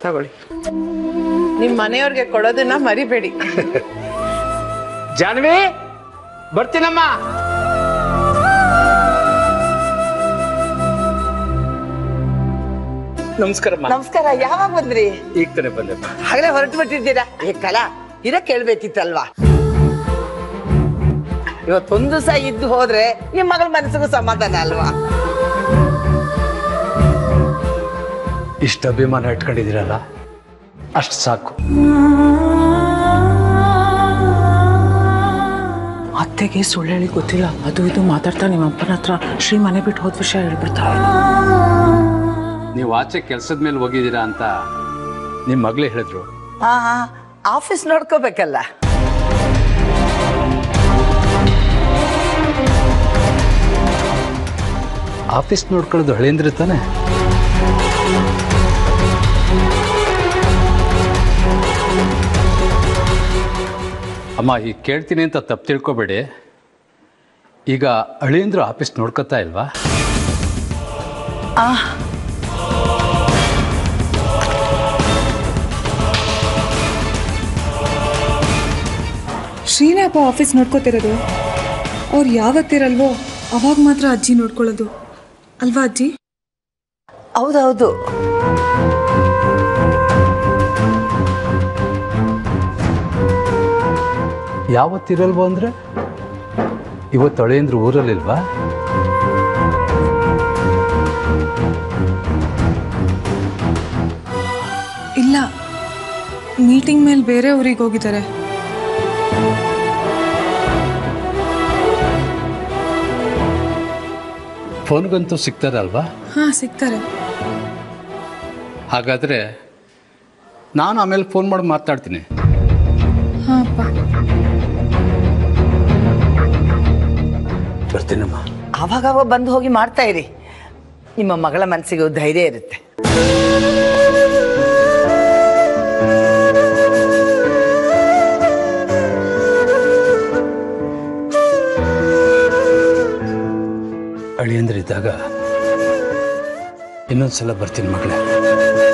ತಗೊಳ್ಳಿ ನಿಮ್ಮ ಮನೆಯವ್ರಿಗೆ ಕೊಡೋದನ್ನ ಮರಿಬೇಡಿ ಜಾನ್ವಿ ಬರ್ತೀನಮ್ಮ ನಮಸ್ಕಾರಮ್ಮ ನಮಸ್ಕಾರ ಯಾವಾಗ ಬಂದ್ರಿ ಈಗ ತಾನೆ ಬಂದೆಮ್ಮ ಆಗಲೇ ಹೊರಟು ಬಿಟ್ಟಿದ್ದೀರಾ ಏ ಕಲ ಇರ ಕೇಳ್ಬೇಕಿತ್ತಲ್ವಾ ಇವತ್ತೊಂದು ದಿವಸ ಇದ್ದು ಹೋದ್ರೆ ನಿಮ್ ಮಗಳ ಮನಸ್ಸಿಗೂ ಸಮಾಧಾನ ಅಲ್ವಾ ಇಷ್ಟು ಅಭಿಮಾನ ಇಟ್ಕೊಂಡಿದ್ದೀರಲ್ಲ ಅಷ್ಟು ಸಾಕು ಅತ್ತೆಗೆ ಸುಳ್ಳು ಹೇಳಿ ಗೊತ್ತಿಲ್ಲ ಅದು ಇದು ಮಾತಾಡ್ತಾ ನಿಮ್ಮ ಅಪ್ಪನ ಹತ್ರ ಶ್ರೀ ಮನೆ ಬಿಟ್ಟು ಹೋದ ವಿಷಯ ಹೇಳ್ಬಿಡ್ತಾಳೆ ನೀವು ಆಚೆ ಕೆಲಸದ ಮೇಲೆ ಹೋಗಿದ್ದೀರಾ ಅಂತ ನಿಮ್ಮ ಮಗಳೇ ಹೇಳಿದ್ರು ಹಾ ಹಾ ಆಫೀಸ್ ನೋಡ್ಕೋಬೇಕಲ್ಲ ಆಫೀಸ್ ನೋಡ್ಕೊಳ್ಳೋದು ಹಳೇಂದ್ರ ತಾನೆ ಅಮ್ಮ ಈಗ ಕೇಳ್ತೀನಿ ಅಂತ ತಪ್ಪು ತಿಳ್ಕೊಬೇಡಿ ಈಗ ಅಳಿಯಂದ್ರು ಆಫೀಸ್ ನೋಡ್ಕೊತಾ ಇಲ್ವಾ ಶ್ರೀನಾಪ ಆಫೀಸ್ ನೋಡ್ಕೋತಿರೋದು ಅವ್ರು ಯಾವತ್ತಿರಲ್ವೋ ಅವಾಗ ಮಾತ್ರ ಅಜ್ಜಿ ನೋಡ್ಕೊಳ್ಳೋದು ಅಲ್ವಾ ಅಜ್ಜಿ ಹೌದೌದು ಯಾವತ್ತಿರಲ್ವೋ ಅಂದರೆ ಇವತ್ತು ಅಳಿಯಂದ್ರು ಊರಲ್ಲಿಲ್ವಾ ಇಲ್ಲ ಮೀಟಿಂಗ್ ಮೇಲೆ ಬೇರೆ ಊರಿಗೆ ಹೋಗಿದ್ದಾರೆ ಫೋನ್ಗಂತೂ ಸಿಗ್ತಾರಲ್ವಾ ಹಾ ಸಿಗ್ತಾರೆ ಹಾಗಾದರೆ ನಾನು ಆಮೇಲೆ ಫೋನ್ ಮಾಡಿ ಮಾತಾಡ್ತೀನಿ ಹಾ ಅಪ್ಪ ಬರ್ತೀನಮ್ಮ ಅವಾಗವಾಗ ಬಂದು ಹೋಗಿ ಮಾಡ್ತಾ ಇರಿ ನಿಮ್ಮ ಮಗಳ ಮನಸ್ಸಿಗೆ ಧೈರ್ಯ ಇರುತ್ತೆ ಅಳಿಯಂದ್ರಿದ್ದಾಗ ಇನ್ನೊಂದ್ಸಲ ಬರ್ತೀನಿ ಮಗಳೇ